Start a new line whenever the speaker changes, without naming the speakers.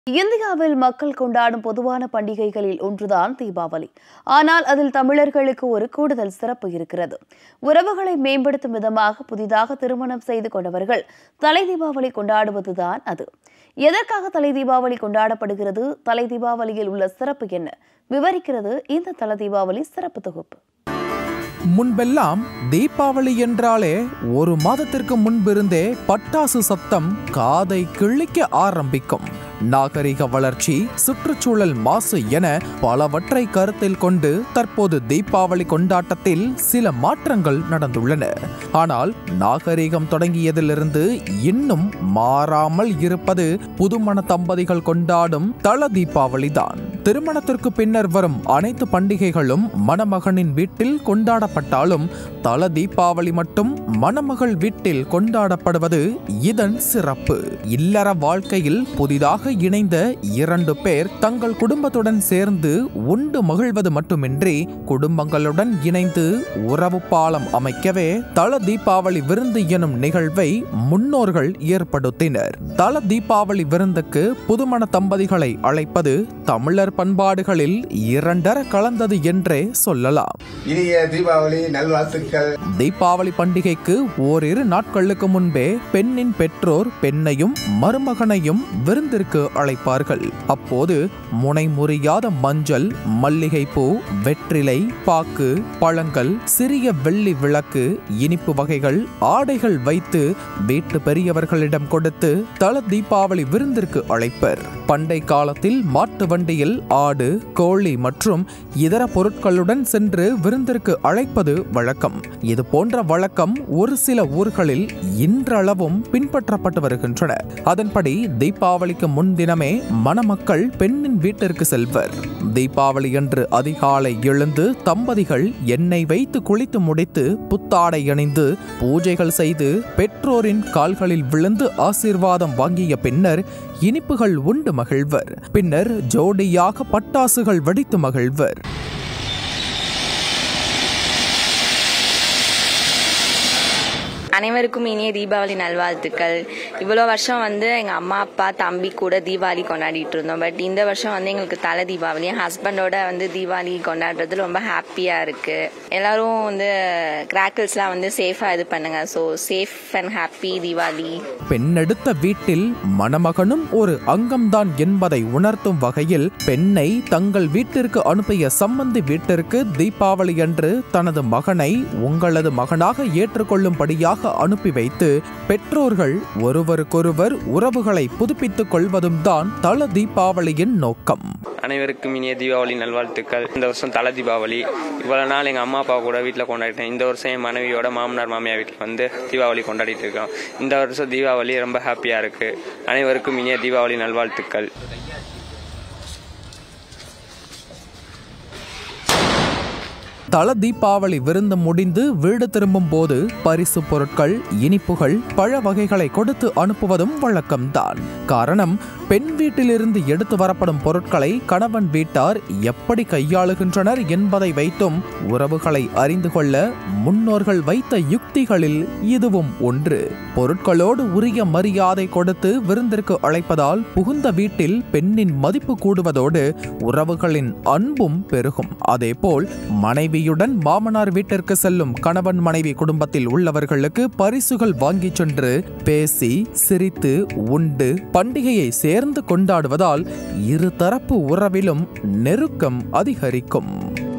இந்தியாவில் மக்கள் கொண்டாடும் பொதுவான பண்டிகைகளில் ஒன்றுதான் தீபாவளி ஆனால் அதில் தமிழர்களுக்கு ஒரு கூடுதல் சிறப்பு இருக்கிறது உறவுகளை மேம்படுத்தும் விதமாக புதிதாக திருமணம் செய்து கொண்டவர்கள் தலை தீபாவளி கொண்டாடுவதுதான் அது எதற்காக தலை தீபாவளி கொண்டாடப்படுகிறது தலை தீபாவளியில் உள்ள சிறப்பு என்ன விவரிக்கிறது இந்த தலை தீபாவளி சிறப்பு தொகுப்பு
முன்பெல்லாம் தீபாவளி என்றாலே ஒரு மாதத்திற்கு முன்பிருந்தே பட்டாசு சத்தம் காதை கிழிக்க ஆரம்பிக்கும் நாகரிக வளர்ச்சி சுற்றுச்சூழல் மாசு என பலவற்றை கருத்தில் கொண்டு தற்போது தீபாவளி கொண்டாட்டத்தில் சில மாற்றங்கள் நடந்துள்ளன ஆனால் நாகரிகம் தொடங்கியதிலிருந்து இன்னும் மாறாமல் இருப்பது புதுமண தம்பதிகள் கொண்டாடும் தல தீபாவளி தான் திருமணத்திற்கு பின்னர் வரும் அனைத்து பண்டிகைகளும் மணமகனின் வீட்டில் கொண்டாடப்பட்டாலும் தல தீபாவளி மட்டும் மணமகள் வீட்டில் கொண்டாடப்படுவது இதன் சிறப்பு இல்லற வாழ்க்கையில் புதிதாக இணைந்த இரண்டு பேர் தங்கள் குடும்பத்துடன் சேர்ந்து உண்டு மகிழ்வது மட்டுமின்றி குடும்பங்களுடன் இணைந்து உறவு பாலம் அமைக்கவே தல தீபாவளி விருந்து எனும் நிகழ்வை முன்னோர்கள் ஏற்படுத்தினர் தல தீபாவளி விருந்துக்கு புதுமண தம்பதிகளை அழைப்பது தமிழர் பண்பாடுகளில் இரண்டர கலந்தது என்றே சொல்லலாம்
இனிய தீபாவளி நல்வாழ்த்துக்கள்
தீபாவளி பண்டிகைக்கு ஓரிரு நாட்களுக்கு முன்பே பெண்ணின் பெற்றோர் பெண்ணையும் மருமகனையும் விருந்திற்கு அழைப்பார்கள் அப்போது முனை முறியாத மஞ்சள் மல்லிகைப்பூ வெற்றிலை பாக்கு பழங்கள் சிறிய வெள்ளி விளக்கு இனிப்பு வகைகள் ஆடைகள் வைத்து வீட்டு பெரியவர்களிடம் கொடுத்து தல தீபாவளி விருந்திற்கு அழைப்பர் பண்டை காலத்தில் மாட்டு வண்டியில் ஆடு கோழி மற்றும் இதர பொருட்களுடன் சென்று விருந்திற்கு அழைப்பது வழக்கம் இது போன்ற வழக்கம் ஒரு சில ஊர்களில் இன்றளவும் பின்பற்றப்பட்டு வருகின்றன அதன்படி தீபாவளிக்கு முன்தினமே மணமக்கள் பெண்ணின் வீட்டிற்கு செல்வர் தீபாவளி அன்று அதிகாலை எழுந்து தம்பதிகள் எண்ணெய் வைத்து குளித்து முடித்து புத்தாடை அணிந்து பூஜைகள் செய்து பெற்றோரின் கால்களில் விழுந்து ஆசீர்வாதம் வாங்கிய பின்னர் இனிப்புகள் உண்டு மகிழ்வர் பின்னர் ஜோடியாக பட்டாசுகள் வெடித்து மகிழ்வர்
அனைவருக்கும் இனிய தீபாவளி நல்வாழ்த்துக்கள் இவ்வளோ வருஷம் வந்து எங்கள் அம்மா அப்பா தம்பி கூட தீபாவளி கொண்டாடிட்டு இருந்தோம் பட் இந்த வருஷம் வந்து எங்களுக்கு தலை தீபாவளி என் ஹஸ்பண்டோட வந்து தீபாவளி கொண்டாடுறது ரொம்ப ஹாப்பியாக இருக்குது எல்லாரும் வந்து கிராக்கிள்ஸ்லாம் வந்து சேஃபாக இது பண்ணுங்க so safe and happy Deepavali
பெண்ணெடுத்த வீட்டில் மணமகனும் ஒரு அங்கம்தான் என்பதை உணர்த்தும் வகையில் பெண்ணை தங்கள் வீட்டிற்கு அனுப்பிய சம்பந்தி வீட்டிற்கு தீபாவளி அன்று தனது மகனை உங்களது மகனாக ஏற்றுக்கொள்ளும்படியாக அனுப்பி வைத்து பெற்றோர்கள் ஒருவருக்கொருவர் உறவுகளை புதுப்பித்துக் கொள்வதும் தான் தல தீபாவளியின் நோக்கம்
அனைவருக்கும் இனிய தீபாவளி நல்வாழ்த்துக்கள் இந்த வருஷம் தலை தீபாவளி இவ்வளோ நாள் எங்கள் அம்மா அப்பா கூட வீட்டில் கொண்டாடிட்டேன் இந்த வருஷம் என் மனைவியோட மாமனார் மாமியார் வீட்டில் வந்து தீபாவளி கொண்டாடிட்டு இருக்கோம் இந்த வருஷம் தீபாவளி ரொம்ப ஹாப்பியாக இருக்குது அனைவருக்கும் இனிய தீபாவளி நல்வாழ்த்துக்கள்
தல தீபாவளி விருந்து முடிந்து வீடு திரும்பும் போது பரிசு பொருட்கள் இனிப்புகள் பழ வகைகளை கொடுத்து அனுப்புவதும் வழக்கம்தான் காரணம் பெண் வீட்டிலிருந்து எடுத்து வரப்படும் பொருட்களை கணவன் வீட்டார் எப்படி கையாளுகின்றனர் என்பதை வைத்தும் உறவுகளை அறிந்து கொள்ள முன்னோர்கள் வைத்த யுக்திகளில் இதுவும் ஒன்று பொருட்களோடு உரிய மரியாதை கொடுத்து விருந்திற்கு அழைப்பதால் புகுந்த வீட்டில் பெண்ணின் மதிப்பு கூடுவதோடு உறவுகளின் அன்பும் பெருகும் அதேபோல் மனைவியுடன் மாமனார் வீட்டிற்கு செல்லும் கணவன் மனைவி குடும்பத்தில் உள்ளவர்களுக்கு பரிசுகள் வாங்கிச் சென்று பேசி சிரித்து உண்டு பண்டிகையை சேர்ந்து கொண்டாடுவதால் இருதரப்பு உறவிலும் நெருக்கம் அதிகரிக்கும்